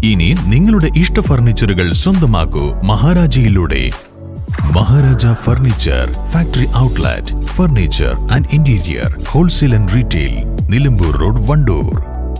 ഇനി നിങ്ങളുടെ ഇഷ്ട ഫർണിച്ചറുകൾ സ്വന്തമാക്കൂ മഹാരാജയിലൂടെ Maharaja furniture factory outlet furniture and interior wholesale and retail Nilambur road Wandoor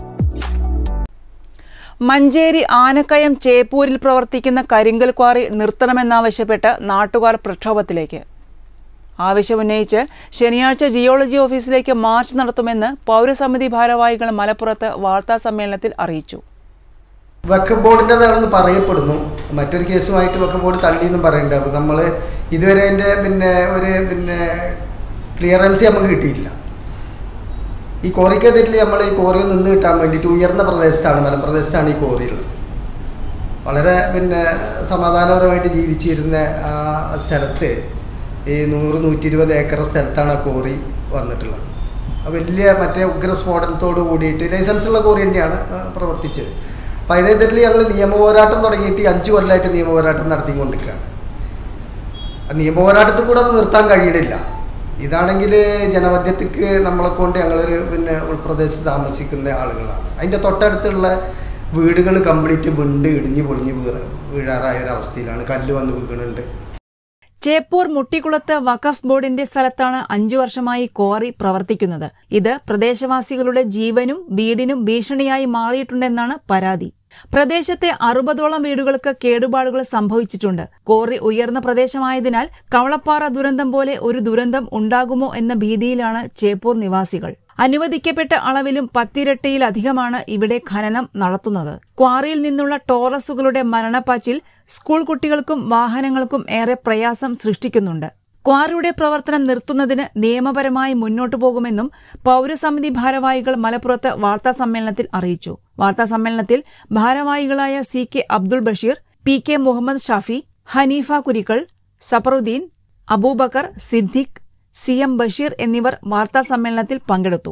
Manjeri Anakkayam ചേപ്പൂരിൽ പ്രവർത്തിക്കുന്ന കരിങ്കൽ ക്വാറി നിർത്തണമെന്നാവശ്യപ്പെട്ട് നാട്ടുകാർ പ്രക്ഷോഭത്തിലേക്ക് ആവശ്യമുന്നയിച്ച് ശനിയാഴ്ച ജിയോളജി ഓഫീസിലേക്ക് മാർച്ച് നടത്തുമെന്ന് പൗരസമിതി ഭാരവാഹികൾ മലപ്പുറത്ത് വാർത്താ സമ്മേളനത്തിൽ അറിയിച്ചു വക്ക ബോർഡിൻ്റെതാണെന്ന് പറയപ്പെടുന്നു മറ്റൊരു കേസുമായിട്ട് വക്ക ബോർഡ് തള്ളിയെന്നും പറയുന്നുണ്ട് അപ്പോൾ നമ്മൾ ഇതുവരെ അതിൻ്റെ പിന്നെ ഒരു പിന്നെ ക്ലിയറൻസ് നമുക്ക് കിട്ടിയില്ല ഈ കോറിക്കെതിരിൽ നമ്മൾ ഈ കോറി നിന്ന് കിട്ടാൻ വേണ്ടിയിട്ട് ഉയർന്ന പ്രദേശത്താണ് മലപ്രദേശത്താണ് ഈ കോറി ഉള്ളത് വളരെ പിന്നെ സമാധാനപരമായിട്ട് ജീവിച്ചിരുന്ന ആ സ്ഥലത്ത് ഈ നൂറ് നൂറ്റി ഇരുപത് ഏക്കർ സ്ഥലത്താണ് ആ കോറി വന്നിട്ടുള്ളത് അത് വലിയ മറ്റേ ഉഗ്രസ്ഫോടനത്തോട് കൂടിയിട്ട് ലൈസൻസുള്ള കോറി തന്നെയാണ് ആ, പ്രവർത്തിച്ചത് അപ്പോൾ അതിനെതിരിൽ ഞങ്ങൾ നിയമപോരാട്ടം തുടങ്ങിയിട്ട് ഈ അഞ്ച് കൊല്ലമായിട്ട് നിയമപോരാട്ടം നടത്തിക്കൊണ്ടിരിക്കുകയാണ് ആ നിയമപോരാട്ടത്തിൽ കൂടെ അത് നിർത്താൻ കഴിയണില്ല ഇതാണെങ്കിൽ ജനമധ്യത്തിക്ക് നമ്മളെ കൊണ്ട് ഞങ്ങളൊരു പിന്നെ ഉൾപ്രദേശത്ത് താമസിക്കുന്ന ആളുകളാണ് അതിൻ്റെ തൊട്ടടുത്തുള്ള വീടുകൾ കംപ്ലീറ്റ് വിണ്ട് ഇടിഞ്ഞ് പൊളിഞ്ഞ് വീറ വീഴാറായ ഒരു അവസ്ഥയിലാണ് കല്ല് വന്ന് വീഴുന്നുണ്ട് ചേപ്പൂർ മുട്ടിക്കുളത്ത് വഖഫ് ബോർഡിന്റെ സ്ഥലത്താണ് അഞ്ചു വർഷമായി ക്വാറി പ്രവർത്തിക്കുന്നത് ഇത് പ്രദേശവാസികളുടെ ജീവനും വീടിനും ഭീഷണിയായി മാറിയിട്ടുണ്ടെന്നാണ് പരാതി പ്രദേശത്തെ അറുപതോളം വീടുകൾക്ക് കേടുപാടുകൾ സംഭവിച്ചിട്ടുണ്ട് കോറി ഉയർന്ന പ്രദേശമായതിനാൽ കവളപ്പാറ ദുരന്തം പോലെ ഒരു ദുരന്തം ഉണ്ടാകുമോ എന്ന ഭീതിയിലാണ് ചേപ്പൂർ നിവാസികൾ അനുവദിക്കപ്പെട്ട അളവിലും പത്തിരട്ടിയിലധികമാണ് ഇവിടെ ഖനനം നടത്തുന്നത് ക്വാറിയിൽ നിന്നുള്ള ടോറസുകളുടെ മരണപ്പാച്ചിൽ സ്കൂൾ കുട്ടികൾക്കും വാഹനങ്ങൾക്കും ഏറെ പ്രയാസം സൃഷ്ടിക്കുന്നുണ്ട് ക്വാറിയുടെ പ്രവർത്തനം നിർത്തുന്നതിന് നിയമപരമായി മുന്നോട്ടു പോകുമെന്നും പൗരസമിതി ഭാരവാഹികൾ മലപ്പുറത്ത് വാർത്താസമ്മേളനത്തിൽ അറിയിച്ചു വാർത്താസമ്മേളനത്തിൽ ഭാരവാഹികളായ C K Abdul Basheer P K Muhammad Shafi Haneefa Kurikkal Safaruddin Aboobacker Siddique C M Basheer എന്നിവർ വാർത്താസമ്മേളനത്തിൽ പങ്കെടുത്തു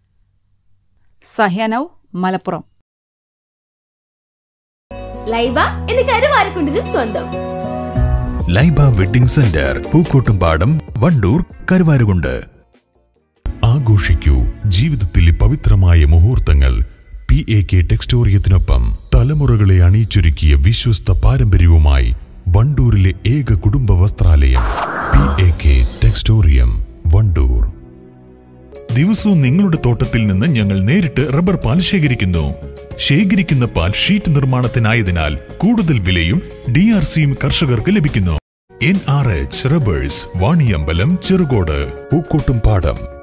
സഹ്യനൌ മലപ്പുറം ലൈബ എന്ന് കരുവാരക്കുണ്ടിനും സ്വന്തം ലൈബ വെഡിംഗ് സെന്റർ പൂക്കോട്ടുംപാടം വണ്ടൂർ കരുവാരുകുണ്ട് ആഘോഷിക്കൂ ജീവിതത്തിലെ പവിത്രമായ മുഹൂർത്തങ്ങൾ പി എ കെ ടെക്സ്റ്റോറിയത്തിനൊപ്പം തലമുറകളെ അണിയിച്ചൊരുക്കിയ വിശ്വസ്ത പാരമ്പര്യവുമായി വണ്ടൂരിലെ ഏക കുടുംബ വസ്ത്രാലയം P A K Textorium Wandoor ദിവസവും നിങ്ങളുടെ തോട്ടത്തിൽ നിന്ന് ഞങ്ങൾ നേരിട്ട് റബ്ബർ പാൽ ശേഖരിക്കുന്നു ശേഖരിക്കുന്ന പാൽ ഷീറ്റ് നിർമ്മാണത്തിനായതിനാൽ കൂടുതൽ വിലയും ഡി ആർ സിയും കർഷകർക്ക് ലഭിക്കുന്നു N R H rubbers Vaniyambalam Cherukode പൂക്കോട്ടും പാടം